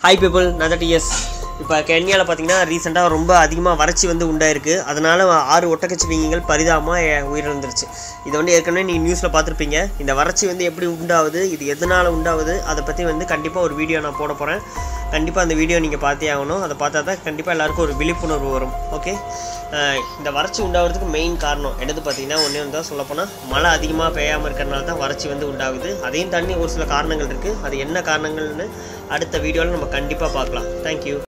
hi people நான் DS இப்போ கென்யாவில் பார்த்தீங்கன்னா ரீசெண்டாக ரொம்ப அதிகமாக வறட்சி வந்து உண்டாயிருக்கு அதனால் ஆறு ஒட்டக்கச்சிவிங்கிகள் பரிதாபமாக உயிரிழந்துருச்சு இதை வந்து ஏற்கனவே நீங்கள் நியூஸில் பார்த்துருப்பீங்க இந்த வறட்சி வந்து எப்படி உண்டாகுது இது எதனால் உண்டாகுது அதை பற்றி வந்து கண்டிப்பாக ஒரு வீடியோ நான் போட போகிறேன் கண்டிப்பாக அந்த வீடியோ நீங்கள் பார்த்தே ஆகணும் அதை பார்த்தா தான் கண்டிப்பாக எல்லாருக்கும் ஒரு விழிப்புணர்வு வரும் ஓகே இந்த வறட்சி உண்டாகிறதுக்கு மெயின் காரணம் எடுத்து பார்த்தீங்கன்னா ஒன்றே ஒன்று தான் சொல்லப்போனால் மழை அதிகமாக பெய்யாமல் இருக்கிறனால தான் வறட்சி வந்து உண்டாகுது அதையும் தாண்டி ஒரு சில காரணங்கள் இருக்குது அது என்ன காரணங்கள்னு அடுத்த வீடியோவில் நம்ம கண்டிப்பாக பார்க்கலாம் தேங்க்யூ